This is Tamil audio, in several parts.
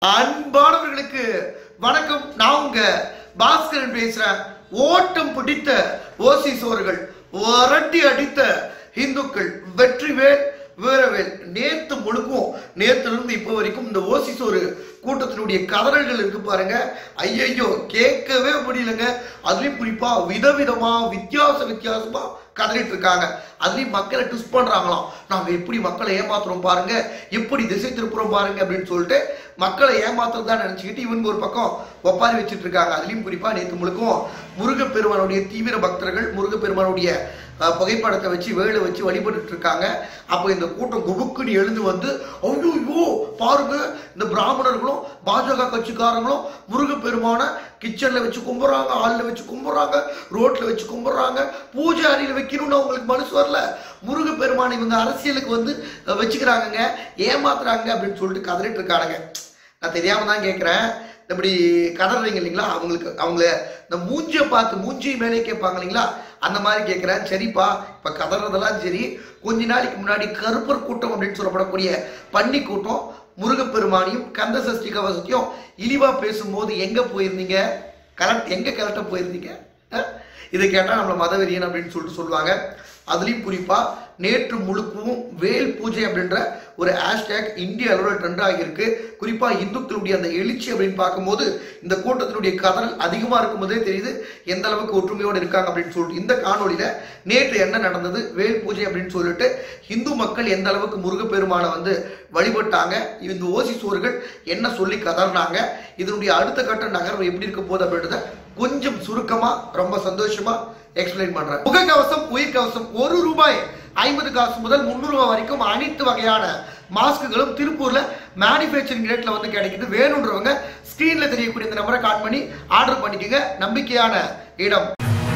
அன்பானவர்களுக்கு வணக்கம் நான் உங்க பாஸ்கரன் பேசுறேன் ஓட்டம் பிடித்த ஓசிசோர்கள் வரட்டி அடித்த இந்துக்கள் வெற்றிவேல் வீரவேல் நேத்து முழுக்கும் நேத்துல இருந்து இப்போ வரைக்கும் இந்த ஓசிசோறு கூட்டத்தினுடைய கதறல்கள் இருக்கு பாருங்க ஐயையோ கேட்கவே முடியலங்க அதுலயும் குறிப்பா விதவிதமா வித்தியாச வித்தியாசமா கதறிட்டு இருக்காங்க அதுலயும் மக்களை ட்விஸ்ட் பண்றாங்களாம் நாங்க எப்படி மக்களை ஏமாத்துறோம் பாருங்க எப்படி திசை திருப்புறோம் பாருங்க அப்படின்னு சொல்லிட்டு மக்களை ஏமாத்துறதா நினைச்சுக்கிட்டு இவங்க ஒரு பக்கம் ஒப்பாரி வச்சுட்டு இருக்காங்க அதுலயும் குறிப்பா நேற்று முழுக்கும் முருகப்பெருமானுடைய தீவிர பக்தர்கள் முருகப்பெருமானுடைய அஹ், புகைப்படத்தை வச்சு வேலை வச்சு வழிபட்டுட்டு இருக்காங்க அப்போ இந்த கூட்டம் குபுக்குன்னு எழுந்து வந்து ஐயோ பாருங்க இந்த பிராமணர்களும் பாஜக கட்சிக்காரங்களும் முருகப்பெருமான கிச்சன்ல வச்சு கும்பிடுறாங்க ஆள்ல வச்சு கும்பிடுறாங்க ரோட்ல வச்சு கும்பிடுறாங்க பூஜை அறையில வைக்கணும்னு அவங்களுக்கு மனசு வரல முருகப்பெருமானை இவங்க அரசியலுக்கு வந்து அஹ், வச்சுக்கிறாங்கங்க ஏமாத்துறாங்க அப்படின்னு சொல்லிட்டு கதறிட்டு இருக்கானுங்க நான் தெரியாம தான் கேட்குறேன் இப்படி கதறீங்க இல்லைங்களா அவங்களுக்கு அவங்கள இந்த மூஞ்சியை பார்த்து மூஞ்சி மேலே கேட்பாங்க இல்லைங்களா அந்த மாதிரி கேட்குறேன் சரிப்பா இப்போ கதறதெல்லாம் சரி கொஞ்ச நாளைக்கு முன்னாடி கருப்பர் கூட்டம் அப்படின்னு சொல்லப்படக்கூடிய பன்னி கூட்டம் முருகப்பெருமானையும் கந்த சஷ்டி கவசத்தையும் இழிவா பேசும்போது எங்க போயிருந்தீங்க கரெக்ட் எங்க கரெக்டாக போயிருந்தீங்க அஹ்? இதை கேட்டால் நம்மளை மதவெறியன் அப்படின்னு சொல்லிட்டு சொல்லுவாங்க அதுலேயும் குறிப்பா நேற்று முழுக்கவும் வேல் பூஜை அப்படின்ற ஒரு ஹேஷ்டேக் இந்திய அளவில் ட்ரெண்ட் ஆகியிருக்கு குறிப்பா இந்துக்களுடைய அந்த எழுச்சி அப்படின்னு பார்க்கும்போது இந்த கூட்டத்தினுடைய கதறல் அதிகமா இருக்கும்போதே தெரியுது எந்த அளவுக்கு ஒற்றுமையோடு இருக்காங்க அப்படின்னு சொல்லிட்டு இந்த காணொளியில நேற்று என்ன நடந்தது வேல் பூஜை அப்படின்னு சொல்லிட்டு இந்து மக்கள் எந்த அளவுக்கு முருகப்பெருமானை வந்து வழிபட்டாங்க இந்த ஓசி சோர்கள் என்ன சொல்லி கதறினாங்க இதனுடைய அடுத்த கட்ட நகர்வு எப்படி இருக்க போகுது அப்படின்றத கொஞ்சம் சுருக்கமா ரொம்ப சந்தோஷமா எக்ஸ்பிளைன் பண்றேன் முகக்கவசம் உயிர் கவசம் ஒரு ரூபாய் ஐம்பது காசு முதல் முந்நூறு ரூபாய் வரைக்கும் அனைத்து வகையான மாஸ்க்குகளும் திருப்பூர்ல மேனுஃபேக்சரிங் ரேட்ல வந்து கிடைக்குது வேணுன்றவங்க ஸ்கிரீன்ல தெரியக்கூடிய இந்த நம்பரை கால் பண்ணி ஆர்டர் பண்ணிக்கோங்க நம்பிக்கையான இடம்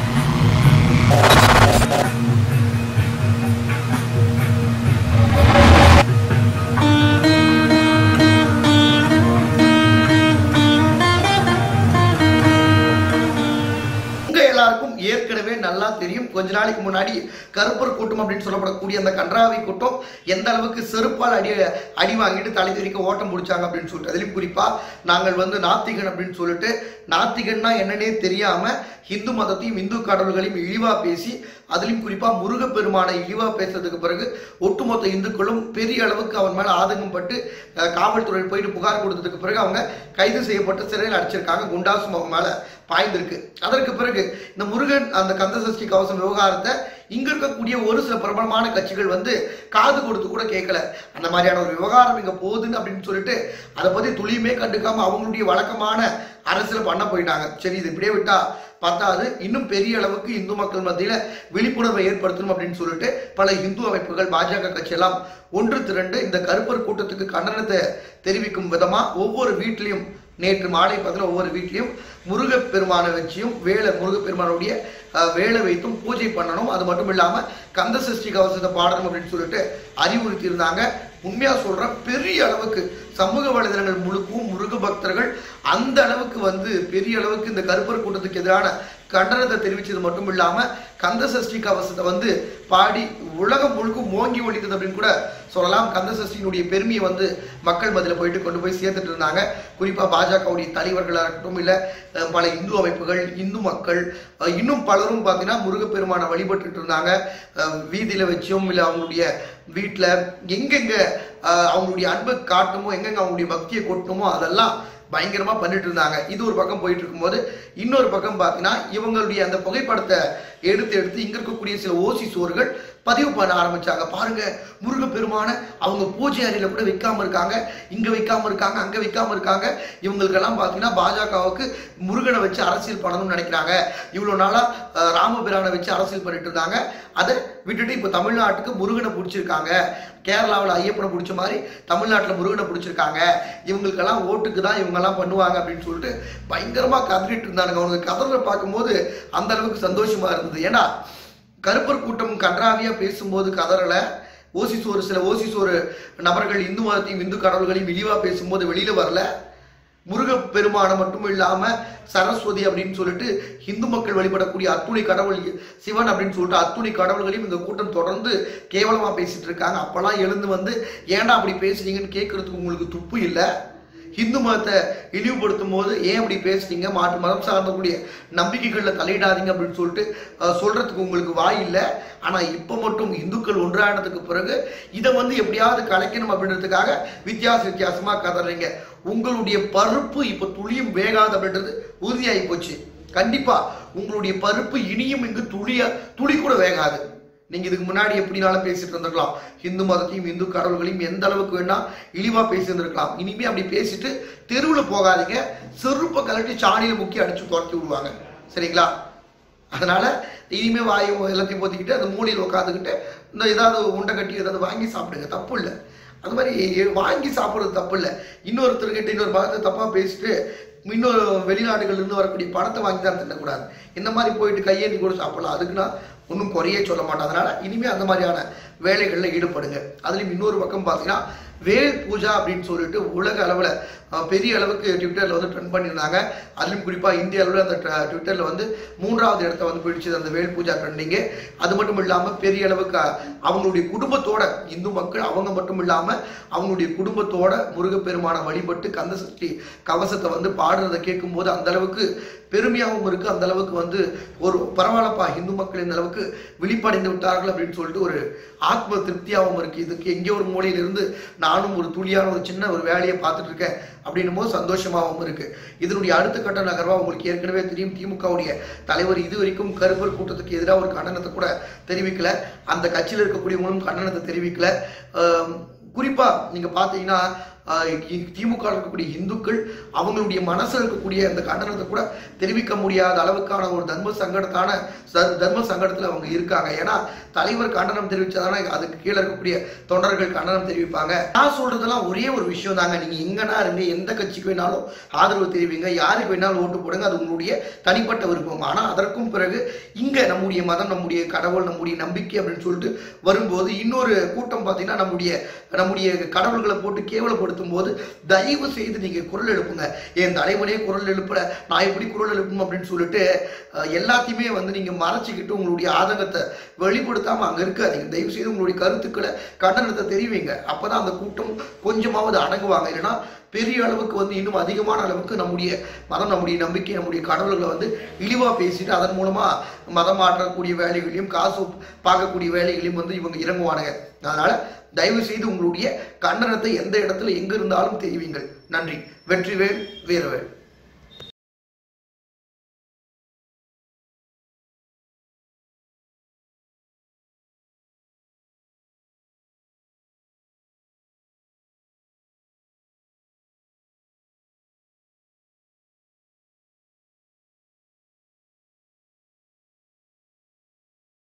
உங்க எல்லாருக்கும் ஏற்கனவே நல்லா தெரியும் கொஞ்ச நாளைக்கு முன்னாடி கருப்பர் கூட்டம் அப்படின்னு சொல்லப்படக்கூடிய அந்த கன்றாவி கூட்டம் எந்த அளவுக்கு செருப்பால் அடி அடி வாங்கிட்டு தலை தெறிக்க ஓட்டம் பிடிச்சாங்க அப்படின்னு சொல்லிட்டு அதுலயும் குறிப்பா நாங்கள் வந்து நாத்திகன் அப்படின்னு சொல்லிட்டு நாத்திகன்னா என்னன்னே தெரியாம இந்து மதத்தையும் இந்து கடவுள்களையும் இழிவா பேசி அதுலயும் குறிப்பா முருகப்பெருமானை இழிவா பேசுறதுக்கு பிறகு ஒட்டுமொத்த இந்துக்களும் பெரிய அளவுக்கு அவன் மேல ஆதங்கம் பட்டு அஹ், காவல்துறை போயிட்டு புகார் கொடுத்ததுக்கு பிறகு அவங்க கைது செய்யப்பட்டு சிறையில் அடைச்சிருக்காங்க குண்டாசும் அவங்க மேல பாய்ந்திருக்கு அதற்கு பிறகு இந்த முருகன் அந்த கந்தசஷ்டி கவசம் விவகாரத்தை இங்க இருக்கக்கூடிய ஒரு சில பிரபலமான கட்சிகள் வந்து காது கொடுத்து கூட கேட்கல அந்த மாதிரியான ஒரு விவகாரம் இங்க போகுதுன்னு அப்படின்னு சொல்லிட்டு அதை பத்தி துளியுமே கண்டுக்காம அவங்களுடைய வழக்கமான அரசியல் பண்ண போயிட்டாங்க சரி இது இப்படியே விட்டா பத்தாது இன்னும் பெரிய அளவுக்கு இந்து மக்கள் மத்தியில விழிப்புணர்வை ஏற்படுத்தணும் அப்படின்னு சொல்லிட்டு பல இந்து அமைப்புகள் பாஜக கட்சியெல்லாம் ஒன்று திரண்டு இந்த கருப்பர் கூட்டத்துக்கு கண்டனத்தை தெரிவிக்கும் விதமா ஒவ்வொரு வீட்லயும் நேற்று மாலை பார்த்தீங்கன்னா ஒவ்வொரு வீட்லயும் முருகப்பெருமானை வச்சியும் வேலை முருகப்பெருமானுடைய அஹ், வேலை வைத்தும் பூஜை பண்ணணும் அது மட்டும் இல்லாம கந்த சஷ்டி கவசத்தை பாடணும் அப்படின்னு சொல்லிட்டு அறிவுறுத்தி இருந்தாங்க உண்மையா சொல்றேன் பெரிய அளவுக்கு சமூக வலைதளங்கள் முழுக்கவும் முருக பக்தர்கள் அந்த அளவுக்கு வந்து பெரிய அளவுக்கு இந்த கருப்பர் கூட்டத்துக்கு எதிரான கண்டனத்தை தெரிவிச்சது மட்டும் இல்லாம கந்த சஷ்டி கவசத்தை வந்து பாடி உலகம் முழுக்கும் ஓங்கி ஒழித்தது அப்படின்னு கூட சொல்லலாம் கந்த சஷ்டியினுடைய பெருமையை வந்து மக்கள் மத்தியில போயிட்டு கொண்டு போய் சேர்த்துட்டு இருந்தாங்க குறிப்பா பாஜகவுடைய தலைவர்களாக இருக்கட்டும் இல்ல அஹ், பல இந்து அமைப்புகள் இந்து மக்கள் அஹ், இன்னும் பலரும் பார்த்தீங்கன்னா முருகப்பெருமானை வழிபட்டுட்டு இருந்தாங்க அஹ், வீதியில வச்சும் இல்ல அவங்களுடைய வீட்டுல எங்கெங்க அஹ், அவங்களுடைய அன்பை காட்டணுமோ எங்கெங்க அவங்களுடைய பக்தியை கொட்டணுமோ அதெல்லாம் பயங்கரமா பண்ணிட்டு இருந்தாங்க இது ஒரு பக்கம் போயிட்டு இருக்கும்போது இன்னொரு பக்கம் பார்த்தீங்கன்னா இவங்களுடைய அந்த புகைப்படத்தை எடுத்து எடுத்து இங்க இருக்கக்கூடிய சில ஓசி சோர்கள் பதிவு பண்ண ஆரம்பிச்சாங்க பாருங்க முருகப்பெருமான அவங்க பூஜை அறையில கூட வைக்காம இருக்காங்க இங்க வைக்காம இருக்காங்க அங்க வைக்காம இருக்காங்க இவங்களுக்கெல்லாம் பார்த்தீங்கன்னா பாஜகவுக்கு முருகனை வச்சு அரசியல் பண்ணணும்னு நினைக்கிறாங்க இவ்வளவு நாளா அஹ், ராமபிரானை வச்சு அரசியல் பண்ணிட்டு இருந்தாங்க அதை விட்டுட்டு இப்போ தமிழ்நாட்டுக்கு முருகனை பிடிச்சிருக்காங்க கேரளாவில் ஐயப்பனை பிடிச்ச மாதிரி தமிழ்நாட்டில் முருகனை பிடிச்சிருக்காங்க இவங்களுக்கெல்லாம் ஓட்டுக்கு தான் இவங்கெல்லாம் பண்ணுவாங்க அப்படின்னு சொல்லிட்டு பயங்கரமாக கதறிட்டு இருந்தானுங்க அவங்க கதறலை பார்க்கும்போது அந்த அளவுக்கு சந்தோஷமா இருந்தது ஏன்னா கருப்பர் கூட்டம் கன்றாவியா பேசும்போது கதறல ஓசி சோறு சில ஓசி சோறு நபர்கள் இந்து மதத்தையும் இந்து கடவுள்களையும் இழிவா பேசும்போது வெளியில வரல முருகப்பெருமானை மட்டும் இல்லாம சரஸ்வதி அப்படின்னு சொல்லிட்டு இந்து மக்கள் வழிபடக்கூடிய அத்துணை கடவுள் சிவன் அப்படின்னு சொல்லிட்டு அத்துணை கடவுள்களையும் இந்த கூட்டம் தொடர்ந்து கேவலமா பேசிட்டு இருக்காங்க அப்பெல்லாம் எழுந்து வந்து ஏன்டா அப்படி பேசுறீங்கன்னு கேட்கறதுக்கு உங்களுக்கு துப்பு இல்லை இந்து மதத்தை இழிவுபடுத்தும் போது ஏன் அப்படி பேசுனீங்க மாற்று மதம் சார்ந்தக்கூடிய நம்பிக்கைகள்ல தலையிடாதீங்க அப்படின்னு சொல்லிட்டு அஹ், சொல்றதுக்கு உங்களுக்கு வாய் இல்லை ஆனா இப்ப மட்டும் இந்துக்கள் ஒன்றானதுக்கு பிறகு இதை வந்து எப்படியாவது கலைக்கணும் அப்படின்றதுக்காக வித்தியாச வித்தியாசமா கதறீங்க உங்களுடைய பருப்பு இப்ப துளியும் வேகாது அப்படின்றது உறுதியாகி போச்சு கண்டிப்பா உங்களுடைய பருப்பு இனியும் இங்கு துளிய துளி கூட வேகாது நீங்க இதுக்கு முன்னாடி எப்படினாலும் பேசிட்டு இருந்திருக்கலாம் இந்து மதத்தையும் இந்து கடவுள்களையும் எந்த அளவுக்கு வேணா இழிவா பேசியிருந்திருக்கலாம் இனிமே அப்படி பேசிட்டு தெருவில் போகாதீங்க செருப்பை கலட்டி சாணியில முக்கி அடிச்சு துரத்தி விடுவாங்க சரிங்களா அதனால இனிமே வாயும் எல்லாத்தையும் பொத்திக்கிட்டு அந்த மூலையில் உட்காந்துக்கிட்டு இந்த ஏதாவது உண்டை கட்டி ஏதாவது வாங்கி சாப்பிடுங்க தப்பு இல்லை அது மாதிரி வாங்கி சாப்பிட்றது தப்பு இல்லை இன்னொருத்தர்கிட்ட இன்னொரு மதத்தை தப்பா பேசிட்டு இன்னொரு வெளிநாடுகள்ல இருந்து வரக்கூடிய பணத்தை வாங்கி தான் தின்னக்கூடாது இந்த மாதிரி போயிட்டு கையேந்தி கூட சாப்பிடலாம் அதுக்குன்னா ஒன்றும் குறையே சொல்ல மாட்டேன் அதனால இனிமே அந்த மாதிரியான வேலைகளில் ஈடுபடுங்க அதுலயும் இன்னொரு பக்கம் பார்த்தீங்கன்னா வேல் பூஜா அப்படின்னு சொல்லிட்டு உலக அளவில் பெரிய அளவுக்கு ட்விட்டரில் வந்து ட்ரெண்ட் பண்ணியிருந்தாங்க அதுலயும் குறிப்பாக இந்திய அளவில் அந்த ட்விட்டரில் வந்து மூன்றாவது இடத்த வந்து பிடிச்சது அந்த வேல் பூஜா ட்ரெண்டிங்கு அது மட்டும் இல்லாமல் பெரிய அளவுக்கு அஹ், அவங்களுடைய குடும்பத்தோட இந்து மக்கள் அவங்க மட்டும் இல்லாமல் அவங்களுடைய குடும்பத்தோட முருகப்பெருமானை வழிபட்டு கந்த சக்தி கவசத்தை வந்து பாடுறதை கேட்கும்போது அந்த அளவுக்கு பெருமையாகவும் இருக்கு அந்த அளவுக்கு வந்து ஒரு பரவாயில்லப்பா இந்து மக்கள் இந்த அளவுக்கு விழிப்படைந்து விட்டார்கள் அப்படின்னு சொல்லிட்டு ஒரு ஆத்ம திருப்தியாகவும் இருக்கு இதுக்கு எங்கேயோ ஒரு மூலையில இருந்து நானும் ஒரு துளியான ஒரு சின்ன ஒரு வேலையை பார்த்துட்டு இருக்கேன் அப்படின்னும் போது சந்தோஷமாகவும் இருக்கு இதனுடைய அடுத்த கட்ட நகர்வா உங்களுக்கு ஏற்கனவே தெரியும் திமுகவுடைய தலைவர் இது வரைக்கும் கருப்பர் கூட்டத்துக்கு எதிராக ஒரு கண்டனத்தை கூட தெரிவிக்கல அந்த கட்சியில் இருக்கக்கூடியவங்களும் கண்டனத்தை தெரிவிக்கல ஆம், குறிப்பா நீங்க பாத்தீங்கன்னா ஆஹ் இ- திமுக ல இருக்கக்கூடிய இந்துக்கள் அவங்களுடைய மனசுல இருக்கக்கூடிய அந்த கண்டனத்தை கூட தெரிவிக்க முடியாத அளவுக்கான ஒரு தர்ம சங்கடத்தான ச- தர்ம சங்கடத்துல அவங்க இருக்காங்க ஏன்னா தலைவர் கண்டனம் தெரிவிச்சாதானே அதுக்கு கீழே இருக்கக்கூடிய தொண்டர்கள் கண்டனம் தெரிவிப்பாங்க நான் சொல்றதெல்லாம் ஒரே ஒரு விஷயம் தாங்க நீங்க எங்கன்னா இருங்க எந்த கட்சிக்கு வேணாலும் ஆதரவு தெரிவிங்க யாருக்கு வேணாலும் ஓட்டு போடுங்க அது உங்களுடைய தனிப்பட்ட விருப்பம் ஆனா அதற்கும் பிறகு இங்க நம்முடைய மதம் நம்முடைய கடவுள் நம்முடைய நம்பிக்கை அப்படின்னு சொல்லிட்டு வரும்போது இன்னொரு கூட்டம் பார்த்தீங்கன்னா நம்முடைய நம்முடைய கடவுள்களை போட்டு கேவலப்படுத்தும் போது தயவு செய்து நீங்க குரல் எழுப்புங்க என் தலைவனே குரல் எழுப்பல நான் எப்படி குரல் எழுப்பணும் அப்படின்னு சொல்லிட்டு அஹ், எல்லாத்தையுமே வந்து நீங்க மறைச்சிக்கிட்டு உங்களுடைய ஆதங்கத்தை வெளிப்படுத்தாம அங்க இருக்காதீங்க தயவு செய்து உங்களுடைய கருத்துக்களை கண்டனத்தை தெரிவிங்க அப்பதான் அந்த கூட்டம் கொஞ்சமாவது அடங்குவாங்க இல்லைன்னா பெரிய அளவுக்கு வந்து இன்னும் அதிகமான அளவுக்கு நம்முடைய மதம் நம்முடைய நம்பிக்கை நம்முடைய கடவுள்களை வந்து இழிவா பேசிட்டு அதன் மூலமா மதம் மாற்றக்கூடிய வேலைகளையும் காசு பார்க்கக்கூடிய வேலைகளையும் வந்து இவங்க இறங்குவானுங்க அதனால தயவு செய்து உங்களுடைய கண்டனத்தை எந்த இடத்துல எங்க இருந்தாலும் தெரிவிங்கள் நன்றி வெற்றிவேல் வீரவேல்